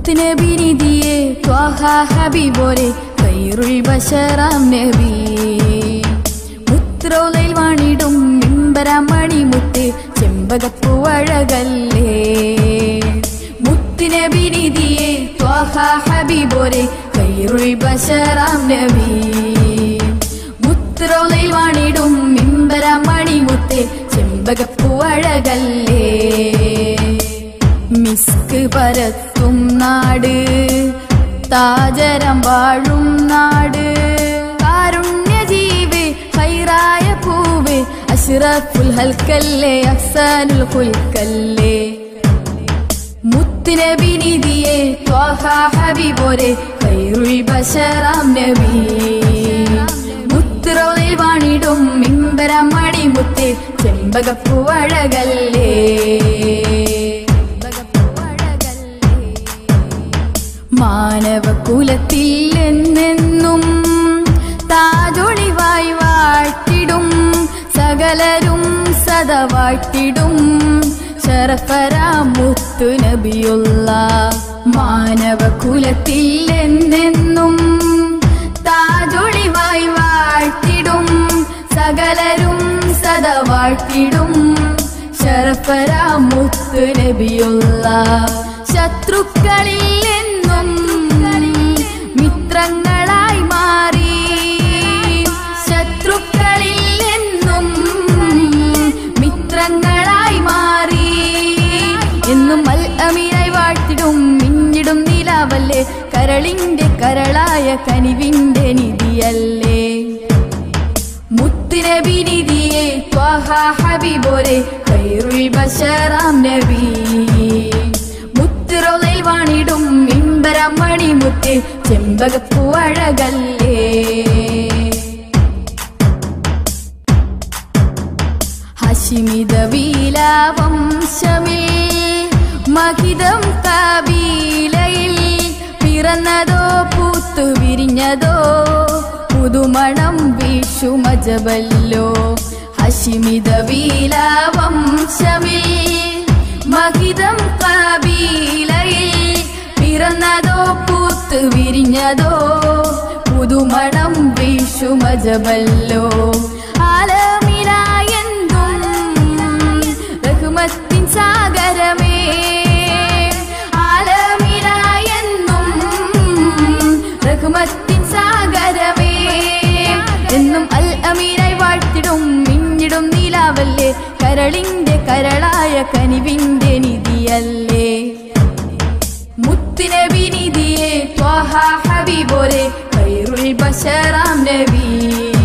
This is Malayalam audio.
മുത്തുനബി നിധിയെ ത്വാഹ ഹബീബോരെ കൈറുൽ ബഷറാം നബി മുത്രോലയിൽ വാണിടും മിമ്പരമണി മുത്ത് ചെമ്പകപ്പൂവഴകല്ലേ മുത്തുനബി നിധിയെ ത്വാഹ ഹബീബോരെ കൈറുൽ ബഷറാം നബി മുത്രോലയിൽ വാണിടും മിമ്പരമണി മുത്ത് ചെമ്പകപ്പൂവഴകല്ലേ മിസ്ക് പരത്തും നാട് താജരം വാഴും നാട് കാരുണ്യ ജീവ് ഹൈറായ പൂവ് അഷ്റഫുൽ ഹൽക്കല്ലേ അഫ്സാനുൽ ഹുൽക്കല്ലേ മുത്തുനബി നിധിയെ ത്വാഹ ഹബീബോരെ ഖൈറുൽ ബശറാം നബി മുത്തുറോയിൽ വാണിടും മിമ്പരമടി മുത്ത് ചെമ്പകപ്പൂവഴകല്ലേ മാനവകുലത്തിൽ എന്നെന്നും താജൊളിവായി വാഴ്ത്തിടും സകലരും സദ വാഴ്ത്തിടും ശരഫരാമുത്തു നബിയുള്ള മാനവകുലത്തിൽ എന്നെന്നും താജൊളിവായി വാഴ്ത്തിടും സകലരും സദ വാഴ്ത്തിടും ശരഫരാമുത്തു നബിയുള്ള ശത്രുക്കളിൽ എന്നും മിത്രങ്ങളായി മാറി ശത്രുക്കളിൽ എന്നും മിത്രങ്ങളായി മാറി എന്നും അൽ അമീനായി വാഴ്ത്തിടും മിഞ്ഞിടും നിലാവല്ലേ കരളിന്റെ കരളായ കനിവിന്റെ നിധിയല്ലേ മുത്തുനബി നിധിയെ ത്വാഹ ഹബീബോരെ ഖൈറുൽ ബശറാം നബി മുത്തുറോലയിൽ വാണിടും മിമ്പരമണി മുത്ത് ചെമ്പകപ്പൂവഴകല്ലേ ഹഷിമിത വീലാവംശമിൽ മഹിതം കബീലയിൽ പിറന്നതോ പൂത്തു വിരിഞ്ഞതോ പുതുമണം വീഷുമജബല്ലോ ഹഷിമിത വീലാവംശമിൽ മഹിതം കബീലയിൽ പിറന്നതോ പൂത്ത് വിരിഞ്ഞതോ പുതുമണം വീഷുമജബല്ലോ ആലമിനായെന്തും റഹ്മത്തിൻ സാഗരമേ ആലമിനായെന്നും റഹ്മത്തിൻ സാഗരമേ എന്നും അൽ അമീനായി വാഴ്ത്തിടും മിഞ്ഞിടും നീലാവല്ലേ കരളിന്റെ കരളായ കനിവിന്റെ നിധിയല്ലേ മുത്തുനബി നിധിയെ ത്വാഹ ഹബീബോരെ ഖൈറുൽ ബശറാം നബി